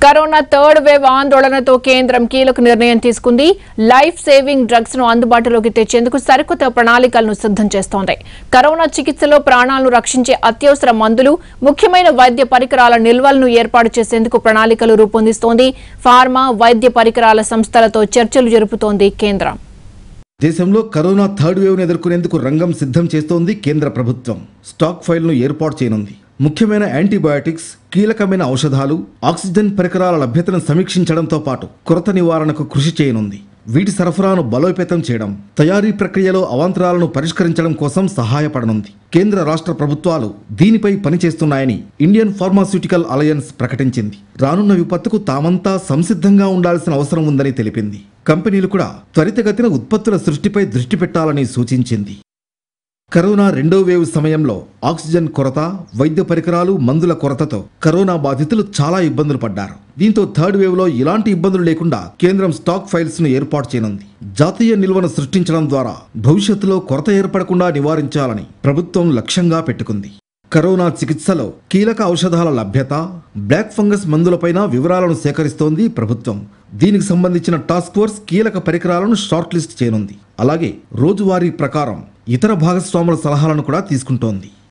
corona third wave ఆందోళనతో కేంద్రం కీలక నిర్ణయం తీసుకుంది లైఫ్ సేవింగ్ డ్రగ్స్ ను అందుబాటులోకి తెచ్చేందుకు సరికొత్త ప్రణాళికలను సిద్ధం చేస్తోంది కరోనా చికిత్సలో ప్రాణాలను రక్షించే అత్యవసర మందులు ముఖ్యమైన వైద్య పరికరాల నిల్వలను ఏర్పాటు చేసేందుకు ప్రణాళికలు రూపొందిస్తోంది ఫార్మా వైద్య పరికరాల సంస్థలతో చర్చలు జరుపుతోంది కేంద్రం దేశంలో కరోనా థర్డ్ వేవ్ను ఎదుర్కొనేందుకు రంగం సిద్ధం చేస్తోంది కేంద్ర ప్రభుత్వం స్టాక్ ఫైల్ను ఏర్పాటు చేయనుంది ముఖ్యమైన యాంటీబయాటిక్స్ కీలకమైన ఔషధాలు ఆక్సిజన్ పరికరాల లభ్యతను సమీక్షించడంతో పాటు కొరత నివారణకు కృషి చేయనుంది వీటి సరఫరాను బలోపేతం చేయడం తయారీ ప్రక్రియలో అవాంతరాలను పరిష్కరించడం కోసం సహాయపడనుంది కేంద్ర రాష్ట్ర ప్రభుత్వాలు దీనిపై పనిచేస్తున్నాయని ఇండియన్ ఫార్మాస్యూటికల్ అలయన్స్ ప్రకటించింది రానున్న విపత్తుకు తామంతా సంసిద్ధంగా ఉండాల్సిన అవసరం ఉందని తెలిపింది కంపెనీలు కూడా త్వరితగతిన ఉత్పత్తుల సృష్టిపై దృష్టి పెట్టాలని సూచించింది కరోనా రెండో వేవ్ సమయంలో ఆక్సిజన్ కొరత వైద్య పరికరాలు మందుల కొరతతో కరోనా బాధితులు చాలా ఇబ్బందులు పడ్డారు దీంతో థర్డ్ వేవ్ లో ఇలాంటి ఇబ్బందులు లేకుండా కేంద్రం స్టాక్ ఫైల్స్ ను ఏర్పాటు చేయనుంది జాతీయ నిల్వను సృష్టించడం ద్వారా భవిష్యత్తులో కొరత ఏర్పడకుండా నివారించాలని ప్రభుత్వం లక్ష్యంగా పెట్టుకుంది కరోనా చికిత్సలో కీలక ఔషధాల లభ్యత బ్లాక్ ఫంగస్ మందులపైన వివరాలను సేకరిస్తోంది ప్రభుత్వం దీనికి సంబంధించిన టాస్క్ ఫోర్స్ కీలక పరికరాలను షార్ట్ లిస్ట్ చేయనుంది అలాగే రోజువారీ ప్రకారం ఇతర భాగస్వాముల సలహాలను కూడా తీసుకుంటోంది